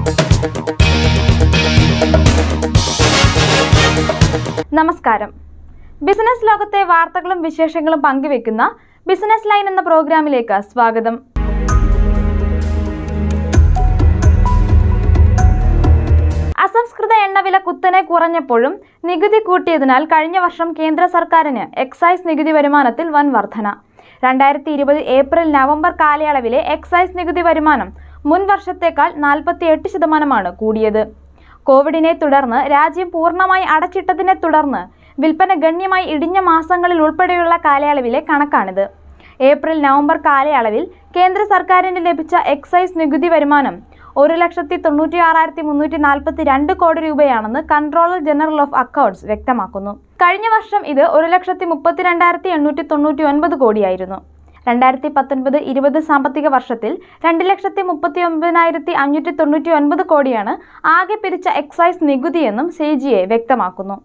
നമസ്കാരം ബിസിനസ് ലോകത്തെ വാർത്തകളും വിശേഷങ്ങളും പങ്കുവെക്കുന്ന ബിസിനസ് ലൈൻ എന്ന പ്രോഗ്രാമിലേക്ക് സ്വാഗതം അസംസ്കൃത എണ്ണവില കുത്തനെ കുറഞ്ഞപ്പോഴും നികുതി കൂട്ടിയതിനാൽ കഴിഞ്ഞ വർഷം കേന്ദ്ര സർക്കാരിന് എക്സൈസ് നികുതി വരുമാനത്തിൽ വൻ വർധന രണ്ടായിരത്തി ഇരുപത് ഏപ്രിൽ നവംബർ കാലയളവിലെ എക്സൈസ് നികുതി വരുമാനം മുൻ വർഷത്തേക്കാൾ നാൽപ്പത്തി എട്ട് ശതമാനമാണ് കൂടിയത് കോവിഡിനെ തുടർന്ന് രാജ്യം പൂർണ്ണമായി അടച്ചിട്ടതിനെ തുടർന്ന് വിൽപ്പന ഗണ്യമായി ഇടിഞ്ഞ മാസങ്ങളിൽ ഉൾപ്പെടെയുള്ള കാലയളവിലെ കണക്കാണിത് ഏപ്രിൽ നവംബർ കാലയളവിൽ കേന്ദ്ര സർക്കാരിന് ലഭിച്ച എക്സൈസ് നികുതി വരുമാനം ഒരു ലക്ഷത്തി തൊണ്ണൂറ്റി ആറായിരത്തി മുന്നൂറ്റി നാൽപ്പത്തി രണ്ട് കോടി രൂപയാണെന്ന് കൺട്രോളർ ജനറൽ ഓഫ് അക്കൗണ്ട്സ് വ്യക്തമാക്കുന്നു കഴിഞ്ഞ വർഷം ഇത് ഒരു ലക്ഷത്തി മുപ്പത്തിരണ്ടായിരത്തി എണ്ണൂറ്റി തൊണ്ണൂറ്റി ഒൻപത് കോടിയായിരുന്നു രണ്ടായിരത്തി പത്തൊൻപത് ഇരുപത് സാമ്പത്തിക വർഷത്തിൽ രണ്ട് ലക്ഷത്തി മുപ്പത്തി ഒമ്പതിനായിരത്തി അഞ്ഞൂറ്റി തൊണ്ണൂറ്റി ഒൻപത് കോടിയാണ് ആകെ പിരിച്ച എക്സൈസ് നികുതിയെന്നും സി ജി എ വ്യക്തമാക്കുന്നു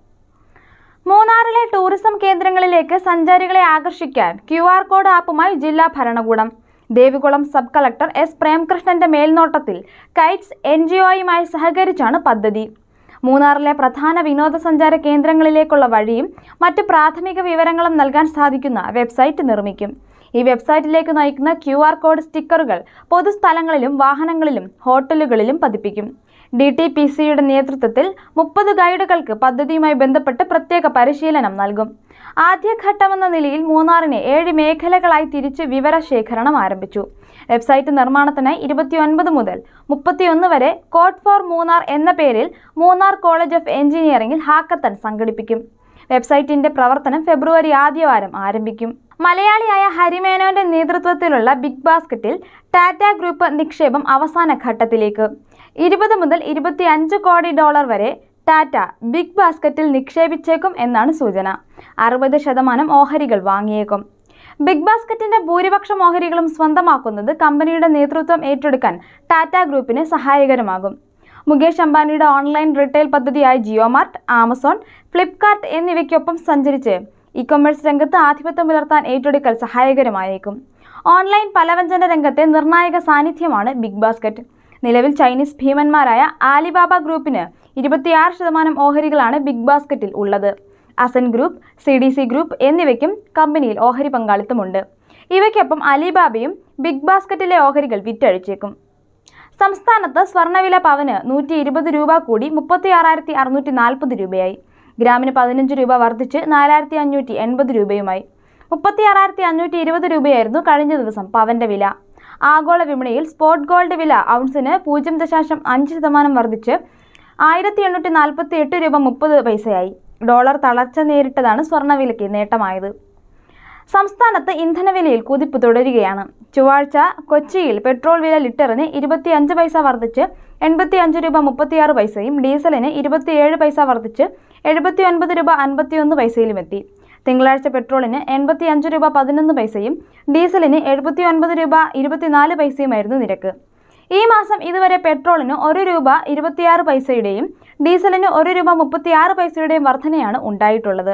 മൂന്നാറിലെ ടൂറിസം കേന്ദ്രങ്ങളിലേക്ക് സഞ്ചാരികളെ ആകർഷിക്കാൻ ക്യു ആർ കോഡ് ആപ്പുമായി ജില്ലാ ഭരണകൂടം ദേവികുളം സബ് കളക്ടർ എസ് പ്രേംകൃഷ്ണന്റെ മേൽനോട്ടത്തിൽ കൈറ്റ്സ് എൻ ജി ഒയുമായി സഹകരിച്ചാണ് പദ്ധതി മൂന്നാറിലെ പ്രധാന വിനോദസഞ്ചാര കേന്ദ്രങ്ങളിലേക്കുള്ള വഴിയും മറ്റ് പ്രാഥമിക വിവരങ്ങളും നൽകാൻ സാധിക്കുന്ന വെബ്സൈറ്റ് നിർമ്മിക്കും ഈ വെബ്സൈറ്റിലേക്ക് നയിക്കുന്ന ക്യു ആർ കോഡ് സ്റ്റിക്കറുകൾ പൊതുസ്ഥലങ്ങളിലും വാഹനങ്ങളിലും ഹോട്ടലുകളിലും പതിപ്പിക്കും ഡി ടി പി സിയുടെ നേതൃത്വത്തിൽ മുപ്പത് ഗൈഡുകൾക്ക് പദ്ധതിയുമായി ബന്ധപ്പെട്ട് പ്രത്യേക പരിശീലനം നൽകും ആദ്യഘട്ടമെന്ന നിലയിൽ മൂന്നാറിനെ ഏഴ് മേഖലകളായി തിരിച്ച് വിവരശേഖരണം ആരംഭിച്ചു വെബ്സൈറ്റ് നിർമ്മാണത്തിനായി ഇരുപത്തിയൊൻപത് മുതൽ മുപ്പത്തിയൊന്ന് വരെ കോഡ് ഫോർ മൂന്നാർ എന്ന പേരിൽ മൂന്നാർ കോളേജ് ഓഫ് എഞ്ചിനീയറിംഗിൽ ഹാക്കത്തൺ സംഘടിപ്പിക്കും വെബ്സൈറ്റിന്റെ പ്രവർത്തനം ഫെബ്രുവരി ആദ്യവാരം ആരംഭിക്കും മലയാളിയായ ഹരിമേനോന്റെ നേതൃത്വത്തിലുള്ള ബിഗ് ബാസ്ക്കറ്റിൽ ടാറ്റ ഗ്രൂപ്പ് നിക്ഷേപം അവസാന ഘട്ടത്തിലേക്ക് ഇരുപത് മുതൽ ഇരുപത്തി അഞ്ച് കോടി ഡോളർ വരെ ടാറ്റ ബിഗ് ബാസ്ക്കറ്റിൽ നിക്ഷേപിച്ചേക്കും എന്നാണ് സൂചന അറുപത് ശതമാനം ഓഹരികൾ വാങ്ങിയേക്കും ബിഗ് ബാസ്ക്കറ്റിന്റെ ഭൂരിപക്ഷം ഓഹരികളും സ്വന്തമാക്കുന്നത് കമ്പനിയുടെ നേതൃത്വം ഏറ്റെടുക്കാൻ ടാറ്റ ഗ്രൂപ്പിന് സഹായകരമാകും മുകേഷ് അംബാനിയുടെ ഓൺലൈൻ റീറ്റെയിൽ പദ്ധതിയായ ജിയോമാർട്ട് ആമസോൺ ഫ്ലിപ്കാർട്ട് എന്നിവയ്ക്കൊപ്പം സഞ്ചരിച്ച് ഇ കൊമേഴ്സ് രംഗത്ത് ആധിപത്യം പുലർത്താൻ ഏറ്റെടുക്കൽ സഹായകരമായേക്കും ഓൺലൈൻ പലവ്യഞ്ജന രംഗത്തെ നിർണായക സാന്നിധ്യമാണ് ബിഗ് ബാസ്ക്കറ്റ് നിലവിൽ ചൈനീസ് ഭീമന്മാരായ ആലിബാബ ഗ്രൂപ്പിന് ഇരുപത്തിയാറ് ശതമാനം ഓഹരികളാണ് ബിഗ് ബാസ്ക്കറ്റിൽ ഉള്ളത് അസൻ group C D C group എന്നിവയ്ക്കും കമ്പനിയിൽ ഓഹരി പങ്കാളിത്തമുണ്ട് ഇവയ്ക്കൊപ്പം അലിബാബയും ബിഗ് ബാസ്ക്കറ്റിലെ ഓഹരികൾ വിറ്റഴിച്ചേക്കും സംസ്ഥാനത്ത് സ്വർണ്ണവില പവന് നൂറ്റി ഇരുപത് രൂപ കൂടി മുപ്പത്തി ആറായിരത്തി അറുന്നൂറ്റി നാൽപ്പത് രൂപയായി ഗ്രാമിന് പതിനഞ്ച് രൂപ വർദ്ധിച്ച് നാലായിരത്തി അഞ്ഞൂറ്റി എൺപത് രൂപയുമായി മുപ്പത്തി ആറായിരത്തി അഞ്ഞൂറ്റി ഇരുപത് രൂപയായിരുന്നു കഴിഞ്ഞ ദിവസം പവന്റെ വില ആഗോള വിപണിയിൽ സ്പോട്ട് ഗോൾഡ് വില ഔൺസിന് പൂജ്യം ദശാംശം അഞ്ച് ശതമാനം വർദ്ധിച്ച് ആയിരത്തി എണ്ണൂറ്റി നാൽപ്പത്തി എട്ട് രൂപ മുപ്പത് പൈസയായി ഡോളർ തളർച്ച നേരിട്ടതാണ് സ്വർണ്ണവിലയ്ക്ക് നേട്ടമായത് സംസ്ഥാനത്ത് ഇന്ധനവിലയിൽ കുതിപ്പ് തുടരുകയാണ് ചൊവ്വാഴ്ച കൊച്ചിയിൽ പെട്രോൾ വില ലിറ്ററിന് ഇരുപത്തിയഞ്ച് പൈസ വർദ്ധിച്ച് എൺപത്തി അഞ്ച് രൂപ മുപ്പത്തിയാറ് പൈസയും ഡീസലിന് ഇരുപത്തിയേഴ് പൈസ വർദ്ധിച്ച് എഴുപത്തി ഒൻപത് രൂപ അൻപത്തിയൊന്ന് പൈസയിലുമെത്തി തിങ്കളാഴ്ച പെട്രോളിന് എൺപത്തി അഞ്ച് രൂപ പതിനൊന്ന് പൈസയും ഡീസലിന് എഴുപത്തി ഒൻപത് രൂപ ഇരുപത്തിനാല് പൈസയുമായിരുന്നു നിരക്ക് ഈ മാസം ഇതുവരെ പെട്രോളിന് ഒരു രൂപ ഇരുപത്തിയാറ് പൈസയുടെയും ഡീസലിന് ഒരു രൂപ മുപ്പത്തിയാറ് പൈസയുടെയും വർധനയാണ് ഉണ്ടായിട്ടുള്ളത്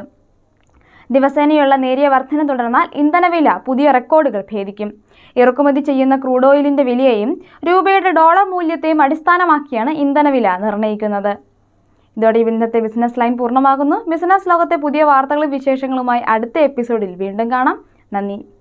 ദിവസേനയുള്ള നേരിയ വർധന തുടർന്നാൽ ഇന്ധനവില പുതിയ റെക്കോർഡുകൾ ഭേദിക്കും ഇറക്കുമതി ചെയ്യുന്ന ക്രൂഡ് ഓയിലിന്റെ വിലയെയും രൂപയുടെ ഡോളർ മൂല്യത്തെയും അടിസ്ഥാനമാക്കിയാണ് ഇന്ധനവില നിർണ്ണയിക്കുന്നത് ഇതോടെ ഇന്നത്തെ ബിസിനസ് ലൈൻ പൂർണ്ണമാകുന്നു ബിസിനസ് ലോകത്തെ പുതിയ വാർത്തകളും വിശേഷങ്ങളുമായി അടുത്ത എപ്പിസോഡിൽ വീണ്ടും കാണാം നന്ദി